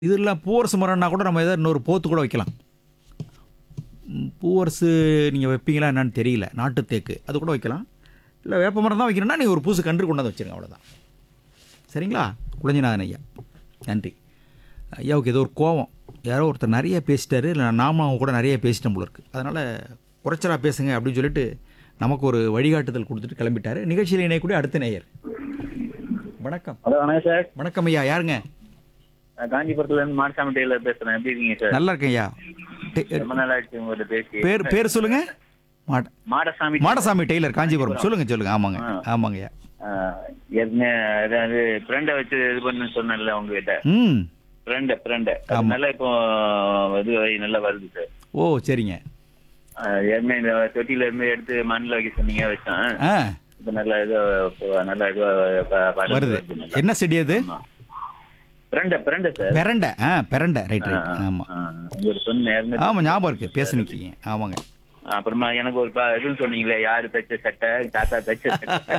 இதெல்லாம் பூவரசு மரம்னா கூட நம்ம ஏதாவது இன்னொரு போத்து கூட வைக்கலாம் ம், பூவரசு நீங்கள் வைப்பீங்களா என்னன்னு தெரியல நாட்டு தேக்கு அது கூட வைக்கலாம் இல்லை வேப்ப மரம் தான் வைக்கணும்னா நீங்கள் ஒரு பூசு கன்று கொண்டாந்து வச்சுருங்க அவ்வளோதான் சரிங்களா குழஞ்சிநாதன் ஐயா நன்றி ஐயாவுக்கு ஏதோ ஒரு கோவம் யாரோ ஒருத்தர் நிறைய பேசிட்டாரு இல்லை நாம அவங்க கூட நிறைய பேசிட்டோம் போல இருக்கு அதனால் குறைச்சலா பேசுங்க அப்படின்னு சொல்லிட்டு நமக்கு ஒரு வழிகாட்டுதல் கொடுத்துட்டு கிளம்பிட்டாரு நிகழ்ச்சியில் இணையக்கூடிய அடுத்த நேயர் வணக்கம் ஹலோ வணக்கம் சார் வணக்கம் ஐயா யாருங்க நான் காஞ்சிபுரத்துல இருந்து மாடசாமி டெய்லர் பேசுறேன் எப்படி இருக்கீங்க சார் நல்லா இருக்கேன் ஐயா டெ- ரொம்ப நாள் ஆச்சு உங்கள்ட்ட பேசி பேர் பேர் சொல்லுங்க மாட மாடசாமி மாடசாமி டெய்லர் காஞ்சிபுரம் சொல்லுங்க சொல்லுங்க ஆமாங்க ஆமாங்க ஐயா ஆஹ், ஏற்கனவே அதாவது ஃப்ரெண்டை வச்சு இது பண்ணு சொன்னேன்ல உங்ககிட்ட ம் ஃப்ரெண்டு ஃப்ரெண்டு அது நல்லா இப்போ இது நல்லா வருது சார் ஓ சரிங்க ஆஹ், ஏற்கனவே இந்த தொட்டில இருந்து எடுத்து மண்ணில் வைக்க சொன்னீங்க வச்சேன் ஆ இப்போ நல்லா இது இப்போ நல்லா இது வருது என்ன செடி அது ஃப்ரெண்டு ஃப்ரெண்டு சார் பெரண்டை ஆ பெரண்டை ரைட் ரைட் ஆமாம் உங்களுக்கு சொன்னேன் ஏற்கனவே ஆமாம் ஞாபகம் இருக்கு பேசுனிக்கீங்க ஆமாங்க அப்புறமா எனக்கு ஒரு ப- இதுன்னு சொன்னீங்களே யாரு தைச்ச சட்டை தாத்தா தைச்ச சட்டை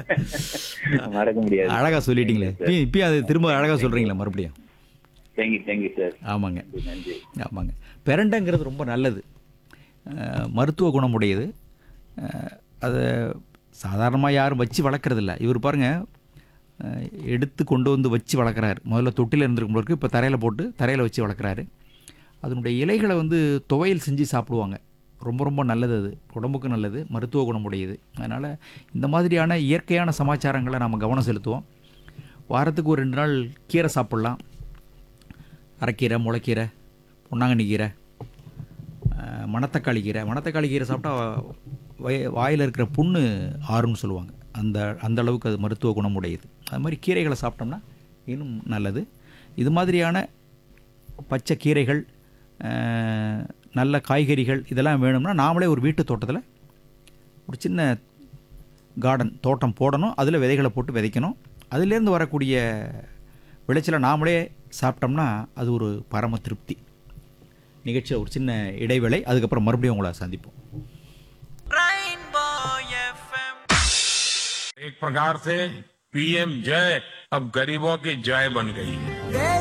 மறக்க முடியாது அழகா சொல்லிட்டீங்களே இப்பயும் இப்பயும் அது திரும்ப அழகா சொல்றீங்களா மறுபடியும் தேங்க்யூ தேங்க்யூ சார் ஆமாங்க நன்றி ஆமாங்க பெரண்டைங்கிறது ரொம்ப நல்லது அஹ், மருத்துவ குணமுடையது அஹ், அதை சாதாரணமாக யாரும் வச்சு வளர்க்குறதில்ல இவர் பாருங்க அஹ், எடுத்து கொண்டு வந்து வச்சு வளர்க்குறாரு முதல்ல தொட்டியில் இருந்திருக்கும் போது இப்போ தரையில் போட்டு தரையில் வச்சு வளர்க்குறாரு அதனுடைய இலைகளை வந்து துவையல் செஞ்சு சாப்பிடுவாங்க ரொம்ப ரொம்ப நல்லது அது உடம்புக்கு நல்லது மருத்துவ குணமுடையது அதனால் இந்த மாதிரியான இயற்கையான சமாச்சாரங்களை நம்ம கவனம் செலுத்துவோம் வாரத்துக்கு ஒரு ரெண்டு நாள் கீரை சாப்பிட்லாம் அரைக்கீரை முளைக்கீரை பொன்னாங்கண்ணி கீரை அஹ், மணத்தக்காளி கீரை மணத்தக்காளி கீரை சாப்பிட்டா வய வாயில் இருக்கிற புண்ணு ஆறுன்னு சொல்லுவாங்க அந்த அந்த அளவுக்கு அது மருத்துவ குணமுடையது அது மாதிரி கீரைகளை சாப்பிட்டோம்னா இன்னும் நல்லது இது மாதிரியான பச்சை கீரைகள் அஹ், நல்ல காய்கறிகள் இதெல்லாம் வேணும்னா நாமளே ஒரு வீட்டு தோட்டத்தில் ஒரு சின்ன கார்டன் தோட்டம் போடணும் அதில் விதைகளை போட்டு விதைக்கணும் அதுலேருந்து வரக்கூடிய விளைச்சலை நாமளே சாப்பிட்டோம்னா அது ஒரு பரம திருப்தி நிகழ்ச்சியில் ஒரு சின்ன இடைவேளை அதுக்கப்புறம் மறுபடியும் உங்களை சந்திப்போம் एक प्रकार से पीएम जय अब गरीबों की जय बन गई है